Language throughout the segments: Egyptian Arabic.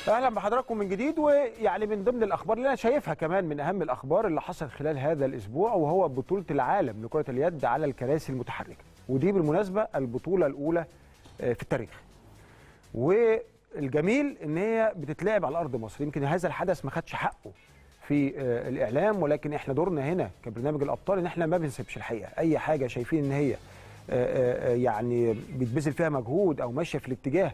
اهلا بحضراتكم من جديد ويعني من ضمن الاخبار اللي انا شايفها كمان من اهم الاخبار اللي حصل خلال هذا الاسبوع وهو بطوله العالم لكره اليد على الكراسي المتحركه ودي بالمناسبه البطوله الاولى في التاريخ والجميل ان هي بتتلعب على ارض مصر يمكن هذا الحدث ما خدش حقه في الاعلام ولكن احنا دورنا هنا كبرنامج الابطال ان احنا ما بنسيبش الحقيقه اي حاجه شايفين ان هي يعني بيتبذل فيها مجهود او ماشيه في الاتجاه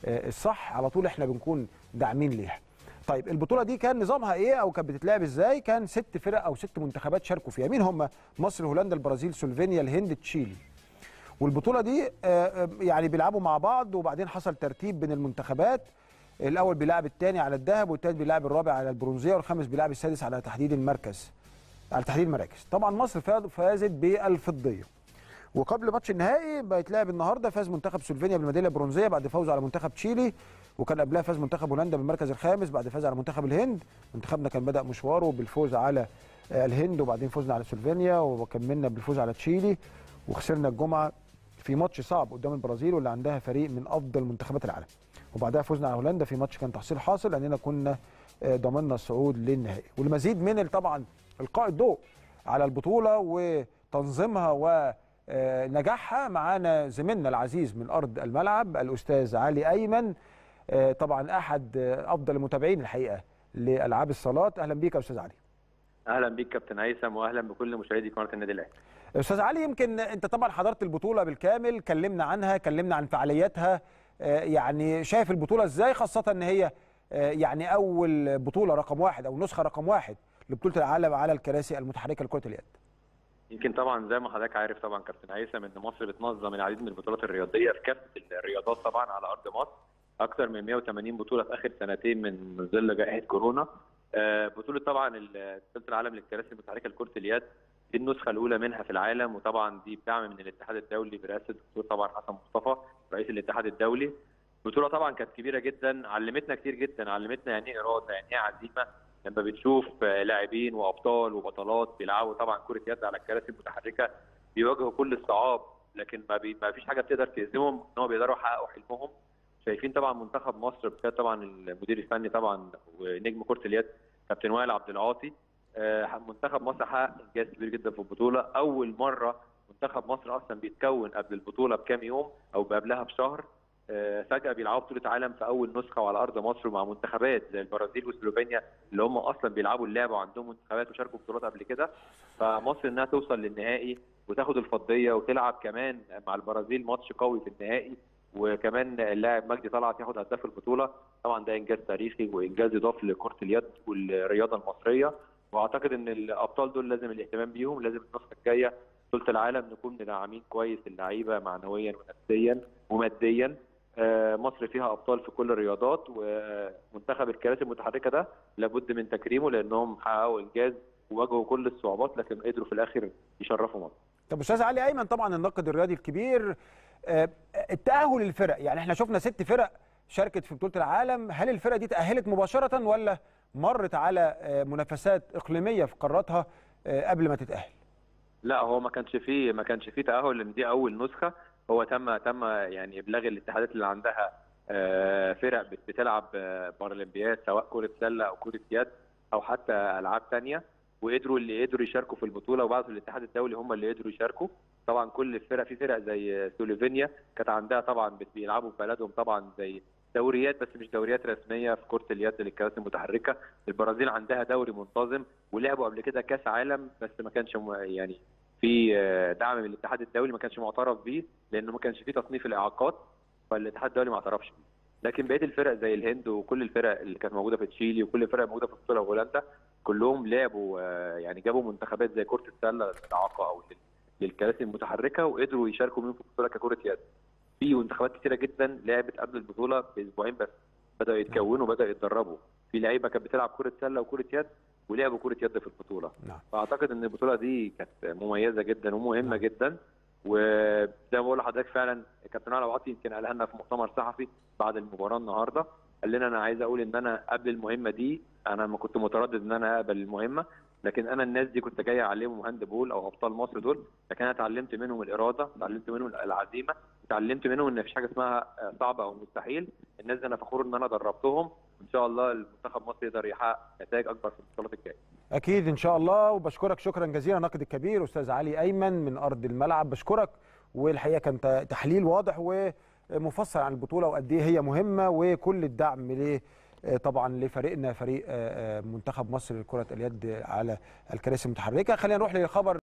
الصح على طول احنا بنكون داعمين ليها. طيب البطوله دي كان نظامها ايه او كانت بتتلعب ازاي؟ كان ست فرق او ست منتخبات شاركوا فيها، مين هم؟ مصر، هولندا، البرازيل، سلوفينيا، الهند، تشيلي. والبطوله دي يعني بيلعبوا مع بعض وبعدين حصل ترتيب بين المنتخبات الاول بيلعب الثاني على الذهب والثالث بيلعب الرابع على البرونزيه والخامس بيلعب السادس على تحديد المركز. على تحديد المراكز. طبعا مصر فازت بالفضيه. وقبل ماتش النهائي بيتلعب النهارده فاز منتخب سلوفينيا بالميداليه البرونزيه بعد فوزه على منتخب تشيلي وكان قبلها فاز منتخب هولندا بالمركز الخامس بعد فاز على منتخب الهند منتخبنا كان بدا مشواره بالفوز على الهند وبعدين فزنا على سلوفينيا وكملنا بالفوز على تشيلي وخسرنا الجمعه في ماتش صعب قدام البرازيل واللي عندها فريق من افضل منتخبات العالم وبعدها فزنا على هولندا في ماتش كان تحصيل حاصل لاننا كنا ضمننا الصعود للنهائي والمزيد من طبعا القاء الضوء على البطوله وتنظيمها و نجاحها معانا زميلنا العزيز من ارض الملعب الاستاذ علي ايمن طبعا احد افضل المتابعين الحقيقه لالعاب الصالات اهلا بيك يا استاذ علي اهلا بيك كابتن هيثم واهلا بكل مشاهدي قناه النادي الاهلي استاذ علي يمكن انت طبعا حضرت البطوله بالكامل كلمنا عنها كلمنا عن فعالياتها يعني شايف البطوله ازاي خاصه ان هي يعني اول بطوله رقم واحد او نسخه رقم واحد لبطوله العالم على الكراسي المتحركه لكره اليد يمكن طبعا زي ما حضرتك عارف طبعا كابتن هيثم ان مصر بتنظم العديد من البطولات الرياضيه في كافه الرياضات طبعا على ارض مصر اكثر من 180 بطوله في اخر سنتين من ظل جائحه كورونا بطوله طبعا بطوله العالم للكراسي المتحركه لكره اليد دي النسخه الاولى منها في العالم وطبعا دي بدعم من الاتحاد الدولي برئاسه الدكتور طبعا حسن مصطفى رئيس الاتحاد الدولي البطوله طبعا كانت كبيره جدا علمتنا كتير جدا علمتنا يعني ايه اراده يعني ايه عزيمه لما بتشوف لاعبين وابطال وبطلات بيلعبوا طبعا كره يد على الكراسي المتحركه بيواجهوا كل الصعاب لكن ما, بي... ما فيش حاجه بتقدر تهزمهم ان هم بيقدروا يحققوا حلمهم شايفين طبعا منتخب مصر بقياده طبعا المدير الفني طبعا ونجم كره اليد كابتن وائل عبد العاطي منتخب مصر حقق انجاز كبير جدا في البطوله اول مره منتخب مصر اصلا بيتكون قبل البطوله بكام يوم او قبلها بشهر فجاه بيلعبوا بطوله عالم في اول نسخه وعلى ارض مصر مع منتخبات زي البرازيل وسلوفينيا اللي هم اصلا بيلعبوا اللعبه وعندهم منتخبات وشاركوا في بطولات قبل كده فمصر انها توصل للنهائي وتاخد الفضيه وتلعب كمان مع البرازيل ماتش قوي في النهائي وكمان اللاعب مجدي طلعت ياخد هداف البطوله طبعا ده انجاز تاريخي وانجاز يضاف لكره اليد والرياضه المصريه واعتقد ان الابطال دول لازم الاهتمام بيهم لازم النسخه الجايه بطوله العالم نكون مدعمين كويس اللعيبه معنويا ونفسيا وماديا مصر فيها ابطال في كل الرياضات ومنتخب الكراسي المتحركه ده لابد من تكريمه لانهم حققوا انجاز وواجهوا كل الصعوبات لكن قدروا في الاخر يشرفوا مصر. طب استاذ علي ايمن طبعا الناقد الرياضي الكبير التاهل الفرق يعني احنا شفنا ست فرق شاركت في بطوله العالم هل الفرق دي تاهلت مباشره ولا مرت على منافسات اقليميه في قاراتها قبل ما تتاهل؟ لا هو ما كانش فيه ما كانش فيه تاهل لان دي اول نسخه هو تم تم يعني ابلاغ الاتحادات اللي عندها فرق بتلعب بارالمبياد سواء كره سله او كره يد او حتى العاب ثانيه وقدروا اللي قدروا يشاركوا في البطوله وبعضوا الاتحاد الدولي هم اللي قدروا يشاركوا طبعا كل الفرق في فرق زي سلوفينيا كانت عندها طبعا بيلعبوا في بلدهم طبعا زي دوريات بس مش دوريات رسميه في كره اليد للكراسي المتحركه البرازيل عندها دوري منتظم ولعبوا قبل كده كاس عالم بس ما كانش يعني في دعم من الاتحاد الدولي ما كانش معترف بيه لانه ما كانش في تصنيف الاعاقات فالاتحاد الدولي ما اعترفش بيه لكن بقيه الفرق زي الهند وكل الفرق اللي كانت موجوده في تشيلي وكل الفرق موجوده في بطوله هولندا كلهم لعبوا يعني جابوا منتخبات زي كره السله للاعاقه او للكراسي المتحركه وقدروا يشاركوا منهم في البطوله ككره يد في منتخبات كثيره جدا لعبت قبل البطوله باسبوعين بس بداوا يتكونوا وبداوا يتدربوا في لعيبه كانت بتلعب كره سله وكره يد ولعبوا كره يد في البطوله نعم. فاعتقد ان البطوله دي كانت مميزه جدا ومهمه جدا وزي ما بقول لحضرتك فعلا كابتن علي عاطي يمكن قالها لنا في مؤتمر صحفي بعد المباراه النهارده قال لنا انا عايز اقول ان انا قبل المهمه دي انا ما كنت متردد ان انا اقبل المهمه لكن انا الناس دي كنت جاي اعلمهم هاند بول او ابطال مصر دول لكن انا اتعلمت منهم الاراده اتعلمت منهم العزيمه اتعلمت منهم ان مفيش حاجه اسمها صعبه او مستحيل الناس دي انا فخور ان انا دربتهم وان شاء الله المنتخب مصر يقدر يحقق نتائج اكبر في البطولات الجايه اكيد ان شاء الله وبشكرك شكرا جزيلا ناقد الكبير استاذ علي ايمن من ارض الملعب بشكرك والحقيقه كان ت- تحليل واضح ومفصل عن البطوله وقد ايه هي مهمه وكل الدعم ل طبعا لفريقنا فريق آه، آه، منتخب مصر لكره اليد على الكراسي المتحركه خلينا نروح لخبر